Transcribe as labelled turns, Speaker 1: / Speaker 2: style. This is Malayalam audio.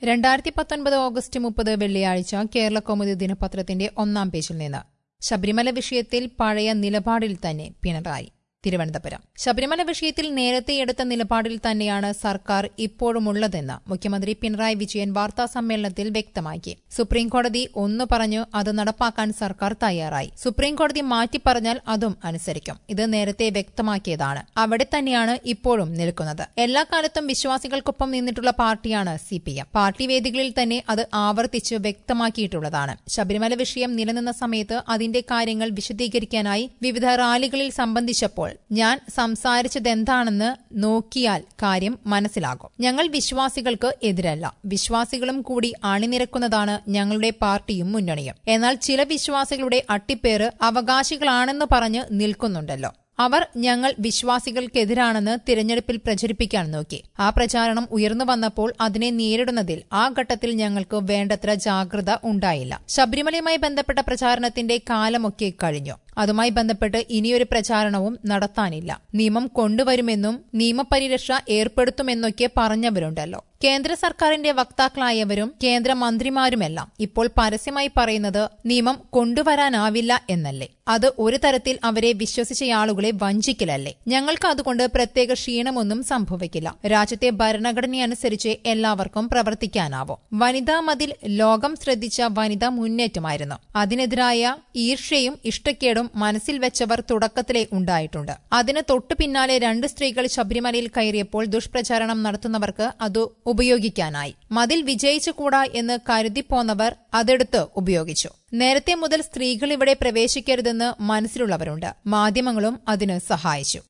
Speaker 1: രണ്ടായിരത്തി പത്തൊൻപത് ഓഗസ്റ്റ് മുപ്പത് വെള്ളിയാഴ്ച കേരള കൗമുദി ദിനപത്രത്തിന്റെ ഒന്നാം പേജിൽ നിന്ന് ശബരിമല വിഷയത്തിൽ പഴയ നിലപാടിൽ തന്നെ പിണറായി തിരുവനന്തപുരം ശബരിമല വിഷയത്തിൽ നേരത്തെ എടുത്ത നിലപാടിൽ തന്നെയാണ് സർക്കാർ ഇപ്പോഴുമുള്ളതെന്ന് മുഖ്യമന്ത്രി പിണറായി വിജയൻ വാർത്താ സമ്മേളനത്തിൽ വ്യക്തമാക്കി സുപ്രീംകോടതി ഒന്ന് പറഞ്ഞു അത് നടപ്പാക്കാൻ സർക്കാർ തയ്യാറായി സുപ്രീംകോടതി മാറ്റി പറഞ്ഞാൽ അതും അനുസരിക്കും ഇത് നേരത്തെ വ്യക്തമാക്കിയതാണ് അവിടെ തന്നെയാണ് ഇപ്പോഴും നിൽക്കുന്നത് എല്ലാ കാലത്തും വിശ്വാസികൾക്കൊപ്പം നിന്നിട്ടുള്ള പാർട്ടിയാണ് സി പി എം പാർട്ടി വേദികളിൽ തന്നെ അത് ആവർത്തിച്ച് വ്യക്തമാക്കിയിട്ടുള്ളതാണ് ശബരിമല വിഷയം നിലനിന്ന സമയത്ത് അതിന്റെ കാര്യങ്ങൾ വിശദീകരിക്കാനായി വിവിധ റാലികളിൽ സംബന്ധിച്ചപ്പോൾ ഞാൻ സംസാരിച്ചതെന്താണെന്ന് നോക്കിയാൽ കാര്യം മനസ്സിലാകും ഞങ്ങൾ വിശ്വാസികൾക്ക് എതിരല്ല വിശ്വാസികളും കൂടി അണിനിരക്കുന്നതാണ് ഞങ്ങളുടെ പാർട്ടിയും മുന്നണിയും എന്നാൽ ചില വിശ്വാസികളുടെ അട്ടിപ്പേറ് അവകാശികളാണെന്ന് പറഞ്ഞ് നിൽക്കുന്നുണ്ടല്ലോ അവർ ഞങ്ങൾ വിശ്വാസികൾക്കെതിരാണെന്ന് തിരഞ്ഞെടുപ്പിൽ പ്രചരിപ്പിക്കാൻ നോക്കി ആ പ്രചാരണം ഉയർന്നു വന്നപ്പോൾ അതിനെ നേരിടുന്നതിൽ ആ ഘട്ടത്തിൽ ഞങ്ങൾക്ക് വേണ്ടത്ര ജാഗ്രത ഉണ്ടായില്ല ശബരിമലയുമായി ബന്ധപ്പെട്ട പ്രചാരണത്തിന്റെ കാലമൊക്കെ കഴിഞ്ഞു അതുമായി ബന്ധപ്പെട്ട് ഇനിയൊരു പ്രചാരണവും നടത്താനില്ല നിയമം കൊണ്ടുവരുമെന്നും നിയമപരിരക്ഷ ഏർപ്പെടുത്തുമെന്നൊക്കെ പറഞ്ഞവരുണ്ടല്ലോ കേന്ദ്ര സർക്കാരിന്റെ വക്താക്കളായവരും കേന്ദ്രമന്ത്രിമാരുമെല്ലാം ഇപ്പോൾ പരസ്യമായി പറയുന്നത് നിയമം കൊണ്ടുവരാനാവില്ല എന്നല്ലേ അത് ഒരു തരത്തിൽ അവരെ വിശ്വസിച്ച ആളുകളെ വഞ്ചിക്കലല്ലേ ഞങ്ങൾക്ക് അതുകൊണ്ട് പ്രത്യേക ക്ഷീണമൊന്നും സംഭവിക്കില്ല രാജ്യത്തെ ഭരണഘടനയനുസരിച്ച് എല്ലാവർക്കും പ്രവർത്തിക്കാനാവും വനിതാ മതിൽ ലോകം ശ്രദ്ധിച്ച വനിതാ മുന്നേറ്റമായിരുന്നു അതിനെതിരായ ഈർഷ്യയും ഇഷ്ടക്കേടും മനസ്സിൽ വെച്ചവർ തുടക്കത്തിലെ ഉണ്ടായിട്ടുണ്ട് അതിന് തൊട്ടു പിന്നാലെ രണ്ട് സ്ത്രീകൾ ശബരിമലയിൽ കയറിയപ്പോൾ ദുഷ്പ്രചാരണം നടത്തുന്നവർക്ക് അത് ഉപയോഗിക്കാനായി മതിൽ വിജയിച്ചുകൂടാ എന്ന് കരുതിപ്പോന്നവർ അതെടുത്ത് ഉപയോഗിച്ചു നേരത്തെ മുതൽ സ്ത്രീകൾ ഇവിടെ പ്രവേശിക്കരുതെന്ന് മനസ്സിലുള്ളവരുണ്ട് മാധ്യമങ്ങളും അതിന് സഹായിച്ചു